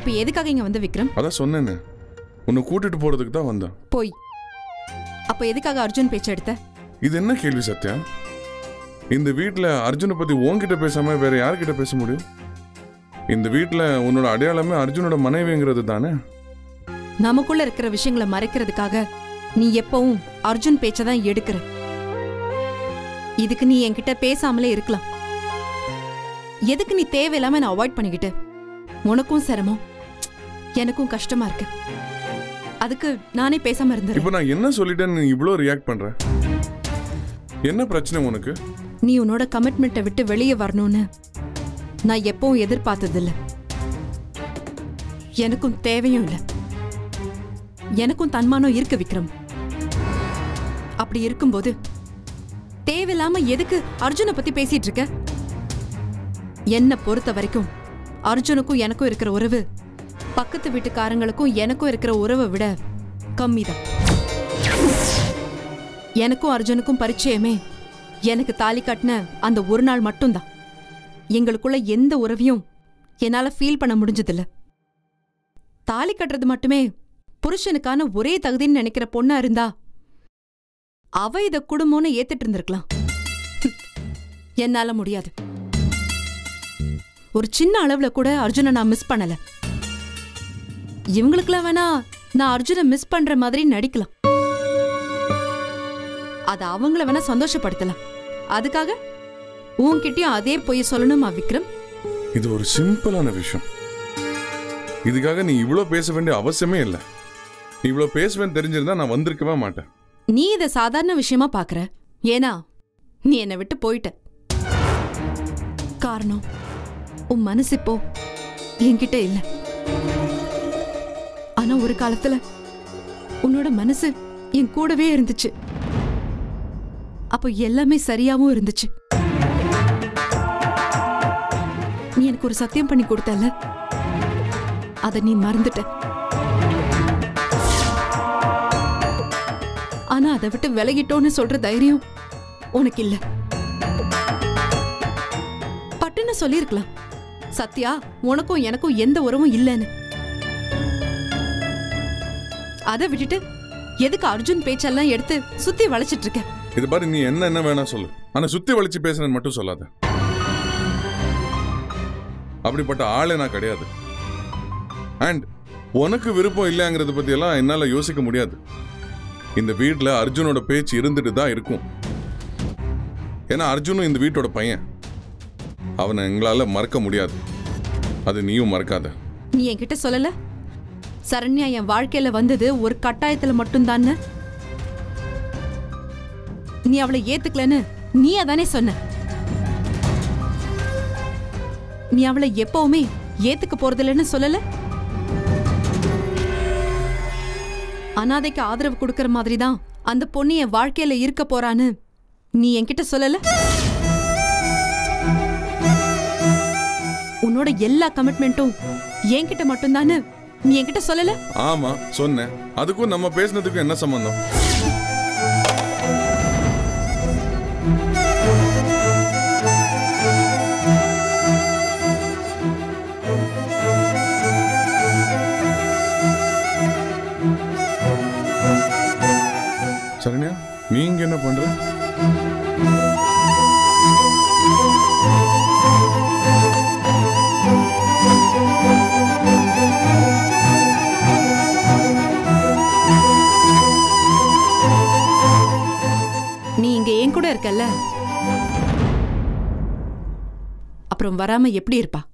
இப்ப எதுக்காக இங்க வந்து விக்ரம் அதான் சொன்னேனே உன்னை கூட்டிட்டு போறதுக்கு தான் வந்தேன் போய் அப்ப எதுக்காக அர்ஜுன் பேச்ச எடுத்த இது என்ன கேள்வி சத்யா இந்த வீட்ல அர்ஜுனை பத்தி உன்கிட்ட பேசாம வேற யார்கிட்ட பேச முடியும் இந்த வீட்ல உன்னோட அடையாளமே அர்ஜுனோட மனைவிங்கிறது தானே நமக்குள்ள இருக்கிற விஷயங்களை மறைக்கிறதுக்காக நீ எப்பவும் அர்ஜுன் பேச்ச தான் எடுக்கிற இதுக்கு நீ என்கிட்ட பேசாமலே இருக்கலாம் எதுக்கு நீ தேவையில்லாம நான் அவாய்ட் பண்ணிக்கிட்டு உனக்கும் சிரமம் எனக்கும் கஷ்டமா இருக்கு அதுக்கு நானே பேசாம இருந்துறேன் இப்போ நான் என்ன சொல்லிட்டேன்னு நீ இவ்வளோ ரியாக்ட் பண்ற என்ன பிரச்சனை உனக்கு நீ உன்னோட கமிட்மெண்ட்டை விட்டு வெளியே வரணும்னு நான் எப்பவும் எதிர்பார்த்ததில்ல எனக்கும் தேவையும் இல்லை எனக்கும் தன்மானம் இருக்கு விக்ரம் அப்படி இருக்கும்போது தேவையில்லாம எதுக்கு அர்ஜுனை பத்தி பேசிட்டு இருக்க என்ன பொறுத்த வரைக்கும் அர்ஜுனுக்கும் எனக்கும் இருக்கிற உறவு பக்கத்து வீட்டுக்காரங்களுக்கும் எனக்கும் இருக்கிற உறவை விட கம்மிதான் எனக்கும் அர்ஜுனுக்கும் பரிச்சயமே எனக்கு தாலி கட்டின அந்த ஒரு நாள் மட்டும்தான் எங்களுக்குள்ள எந்த உறவையும் என்னால ஃபீல் பண்ண முடிஞ்சதில்ல தாலி கட்டுறது மட்டுமே புருஷனுக்கான ஒரே தகுதின்னு நினைக்கிற பொண்ணா இருந்தா அவ இத குடும்பம்னு ஏத்துட்டு இருந்திருக்கலாம் என்னால முடியாது ஒரு சின்ன அளவுல கூட அர்ஜுனை நான் மிஸ் பண்ணல இவங்களுக்குலாம் வேணா நான் அர்ஜுனை மிஸ் பண்ற மாதிரி நடிக்கலாம் அது அவங்கள வேணா சந்தோஷப்படுத்தலாம் அதுக்காக உன்கிட்டயும் அதே பொய் சொல்லணுமா விக்ரம் இது ஒரு சிம்பிளான விஷயம் இதுக்காக நீ இவ்வளோ பேச வேண்டிய அவசியமே இல்லை நீ இவ்வளோ பேசுவேன்னு தெரிஞ்சிருந்தா நான் வந்திருக்கவே மாட்டேன் நீ இத சாதாரண விஷயமா பாக்குற ஏன்னா நீ என்னை விட்டு போயிட்ட காரணம் உன் மனசு இப்போ என்கிட்ட இல்ல ஆனா ஒரு காலத்துல உன்னோட மனசு என் கூடவே இருந்துச்சு அப்போ எல்லாமே சரியாவும் இருந்துச்சு நீ எனக்கு ஒரு சத்தியம் பண்ணி கொடுத்தல அத நீ மறந்துட்ட ஆனா அதை விட்டு விலகிட்டோன்னு சொல்ற தைரியம் உனக்கு இல்ல பட்டுன்னு சொல்லியிருக்கலாம் சத்யா உனக்கும் எனக்கும் எந்த உறவும் இல்லைன்னு அதை விட்டுட்டு எதுக்கு அர்ஜுன் பேச்செல்லாம் எடுத்து சுத்தி வளைச்சிட்டு இருக்க இது பாரு நீ என்ன என்ன வேணா சொல்லு ஆனா சுத்தி வளைச்சு பேசுறேன்னு மட்டும் சொல்லாத அப்படிப்பட்ட ஆளே நான் கிடையாது அண்ட் உனக்கு விருப்பம் இல்லைங்கிறத பத்தி எல்லாம் என்னால யோசிக்க முடியாது இந்த வீட்ல அர்ஜுனோட பேச்சு இருந்துட்டு தான் இருக்கும் ஏன்னா அர்ஜுனும் இந்த வீட்டோட பையன் அவனை எங்களால மறக்க முடியாது அது நீயும் மறக்காத நீ என்கிட்ட சொல்லல சரண்யா என் வாழ்க்கையில வந்தது ஒரு கட்டாயத்துல மட்டும்தான்னு நீ அவளை ஏத்துக்கலன்னு நீ அதானே சொன்ன நீ அவளை எப்பவுமே ஏத்துக்க போறதில்லைன்னு சொல்லல அனாதைக்கு ஆதரவு கொடுக்கற மாதிரி தான் அந்த பொண்ணு என் வாழ்க்கையில இருக்க போறான்னு நீ என்கிட்ட சொல்லல உன்னோட எல்லா கமிட்மெண்ட்டும் என்கிட்ட மட்டும்தான்னு நீ என்கிட்ட சொல்லல ஆமா சொன்னேன் அதுக்கும் நம்ம பேசினதுக்கும் என்ன சம்பந்தம் சரண்யா நீங்க என்ன பண்ற நீ இங்க என் கூட இருக்கல்ல அப்புறம் வராம எப்படி இருப்பா